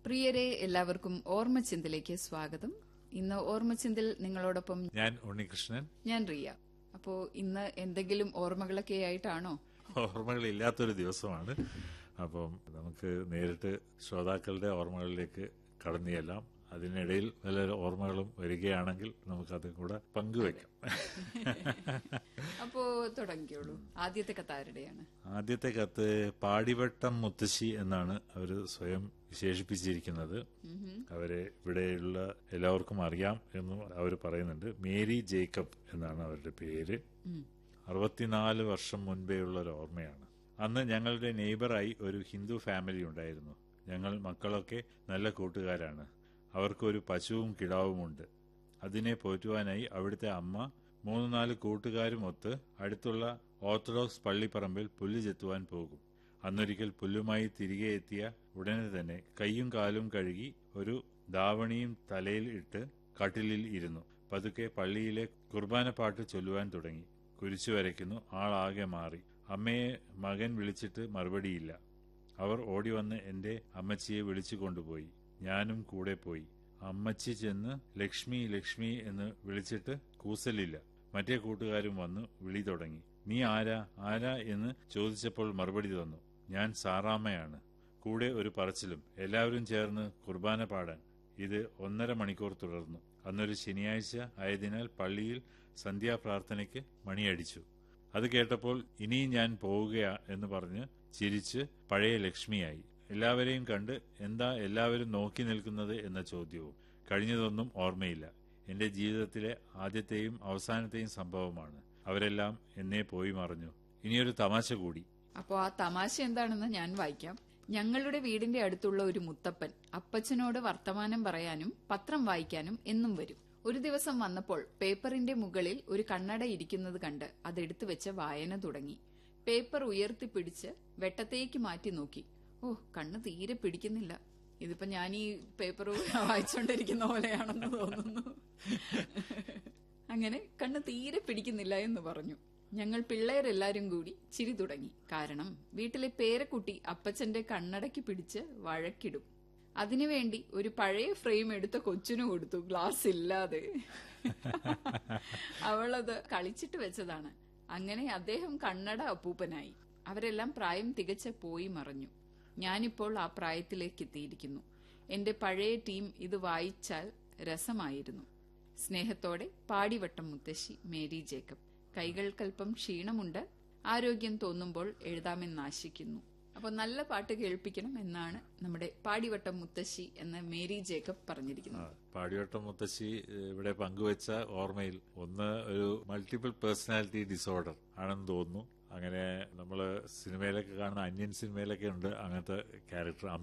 പ്രിയരെ എല്ലാവർക്കും ഓർമ്മച്ചിന്തിലേക്ക് സ്വാഗതം ഇന്ന് ഓർമ്മച്ചിന്തിൽ നിങ്ങളോടൊപ്പം ഞാൻ ഉണ്ണികൃഷ്ണൻ ഞാൻ റിയ അപ്പോ ഇന്ന് എന്തെങ്കിലും ഓർമ്മകളൊക്കെ ആയിട്ടാണോ ഓർമ്മകളില്ലാത്തൊരു ദിവസമാണ് അപ്പം നമുക്ക് നേരിട്ട് ശ്രോതാക്കളുടെ ഓർമ്മകളിലേക്ക് കടന്നു ചെല്ലാം അതിനിടയിൽ വല്ല ഓർമ്മകളും വരികയാണെങ്കിൽ നമുക്കതും കൂടെ പങ്കുവെക്കാം അപ്പോ തുടങ്ങിയോളൂ ആദ്യത്തെ കഥ ആരുടെയാണ് ആദ്യത്തെ കത്ത് പാടിവട്ടം മുത്തശ്ശി എന്നാണ് അവർ സ്വയം വിശേഷിപ്പിച്ചിരിക്കുന്നത് അവരെ ഇവിടെയുള്ള എല്ലാവർക്കും അറിയാം എന്നും അവർ പറയുന്നുണ്ട് മേരി ജേക്കബ് എന്നാണ് അവരുടെ പേര് അറുപത്തിനാല് വർഷം മുൻപേയുള്ള ഒരു ഓർമ്മയാണ് അന്ന് ഞങ്ങളുടെ നെയ്ബറായി ഒരു ഹിന്ദു ഫാമിലി ഉണ്ടായിരുന്നു ഞങ്ങൾ മക്കളൊക്കെ നല്ല കൂട്ടുകാരാണ് അവർക്കൊരു പശുവും കിടാവുമുണ്ട് അതിനെ പോറ്റുവാനായി അവിടുത്തെ അമ്മ മൂന്ന് നാല് കൂട്ടുകാരും ഒത്ത് അടുത്തുള്ള ഓർത്തഡോക്സ് പള്ളിപ്പറമ്പിൽ പുല്ല് ചെത്തുവാൻ പോകും അന്നൊരിക്കൽ പുല്ലുമായി തിരികെ എത്തിയ ഉടനെ തന്നെ കൈയും കാലും കഴുകി ഒരു ദാവണിയും തലയിൽ ഇട്ട് കട്ടിലിൽ ഇരുന്നു പതുക്കെ പള്ളിയിലെ കുർബാന പാട്ട് ചൊല്ലുവാൻ തുടങ്ങി കുരിശു വരയ്ക്കുന്നു ആളാകെ മാറി അമ്മയെ മകൻ വിളിച്ചിട്ട് മറുപടിയില്ല അവർ ഓടിവന്ന് എന്റെ അമ്മച്ചിയെ വിളിച്ചു കൊണ്ടുപോയി ഞാനും കൂടെ പോയി അമ്മച്ചി ചെന്ന് ലക്ഷ്മി ലക്ഷ്മി എന്ന് വിളിച്ചിട്ട് കൂസലില്ല മറ്റേ കൂട്ടുകാരും വന്നു വിളി തുടങ്ങി നീ ആരാ ആരാ എന്ന് ചോദിച്ചപ്പോൾ മറുപടി തന്നു ഞാൻ സാറാമ്മയാണ് കൂടെ ഒരു പറച്ചിലും എല്ലാവരും ചേർന്ന് കുർബാന പാടാൻ ഇത് ഒന്നര മണിക്കൂർ തുടർന്നു അന്നൊരു ശനിയാഴ്ച ആയതിനാൽ പള്ളിയിൽ സന്ധ്യാപ്രാർത്ഥനയ്ക്ക് മണിയടിച്ചു അത് കേട്ടപ്പോൾ ഇനിയും ഞാൻ പോവുകയാ എന്ന് പറഞ്ഞ് ചിരിച്ച് പഴയ ലക്ഷ്മിയായി എല്ലാവരെയും കണ്ട് എന്താ എല്ലാവരും നോക്കി നിൽക്കുന്നത് എന്ന ചോദ്യവും കഴിഞ്ഞതൊന്നും ഓർമ്മയില്ല എന്റെ ജീവിതത്തിലെ ആദ്യത്തെയും അവസാനത്തെയും സംഭവമാണ് അവരെല്ലാം എന്നെ പോയി മറഞ്ഞു ഇനിയൊരു തമാശ കൂടി അപ്പോ ആ തമാശ എന്താണെന്ന് ഞാൻ വായിക്കാം ഞങ്ങളുടെ വീടിന്റെ അടുത്തുള്ള ഒരു മുത്തപ്പൻ അപ്പച്ചനോട് വർത്തമാനം പറയാനും പത്രം വായിക്കാനും എന്നും വരും ഒരു ദിവസം വന്നപ്പോൾ പേപ്പറിന്റെ മുകളിൽ ഒരു കണ്ണട ഇരിക്കുന്നത് കണ്ട് അതെടുത്തു വെച്ച് വായന തുടങ്ങി പേപ്പർ ഉയർത്തിപ്പിടിച്ച് വെട്ടത്തേക്ക് മാറ്റി നോക്കി ഓ കണ്ണ് തീരെ പിടിക്കുന്നില്ല ഇതിപ്പോ ഞാൻ ഈ പേപ്പർ വായിച്ചുകൊണ്ടിരിക്കുന്ന പോലെയാണെന്ന് തോന്നുന്നു അങ്ങനെ കണ്ണ് തീരെ പിടിക്കുന്നില്ല എന്ന് പറഞ്ഞു ഞങ്ങൾ പിള്ളേരെല്ലാരും കൂടി ചിരി തുടങ്ങി കാരണം വീട്ടിലെ പേരക്കുട്ടി അപ്പച്ചന്റെ കണ്ണടയ്ക്ക് പിടിച്ച് വഴക്കിടും അതിനുവേണ്ടി ഒരു പഴയ ഫ്രെയിം എടുത്ത കൊച്ചിനു കൊടുത്തു ഗ്ലാസ് ഇല്ലാതെ അവളത് കളിച്ചിട്ട് വെച്ചതാണ് അങ്ങനെ അദ്ദേഹം കണ്ണട അപ്പൂപ്പനായി അവരെല്ലാം പ്രായം തികച്ച് പോയി മറഞ്ഞു ഞാനിപ്പോൾ ആ പ്രായത്തിലേക്ക് എത്തിയിരിക്കുന്നു എന്റെ പഴയ ടീം ഇത് വായിച്ചാൽ രസമായിരുന്നു സ്നേഹത്തോടെ പാടിവട്ടം മുത്തശ്ശി മേരി ജേക്കബ് കൈകൾക്കൽപ്പം ക്ഷീണമുണ്ട് ആരോഗ്യം തോന്നുമ്പോൾ എഴുതാമെന്നാശിക്കുന്നു അപ്പോൾ നല്ല പാട്ട് കേൾപ്പിക്കണം എന്നാണ് നമ്മുടെ പാടിവട്ടം മുത്തശ്ശി എന്ന മേരി ജേക്കബ് പറഞ്ഞിരിക്കുന്നത് പാടിവട്ടം മുത്തശ്ശി ഏഹ്, ഇവിടെ പങ്കുവച്ച ഓർമ്മയിൽ ഒന്ന് ഒരു മൾട്ടിപ്പിൾ പേഴ്സണാലിറ്റി ഡിസോർഡർ ആണെന്ന് തോന്നുന്നു അങ്ങനെ നമ്മൾ സിനിമയിലൊക്കെ കാണുന്ന അന്യൻ സിനിമയിലൊക്കെ ഉണ്ട് അങ്ങനത്തെ ക്യാരക്ടർ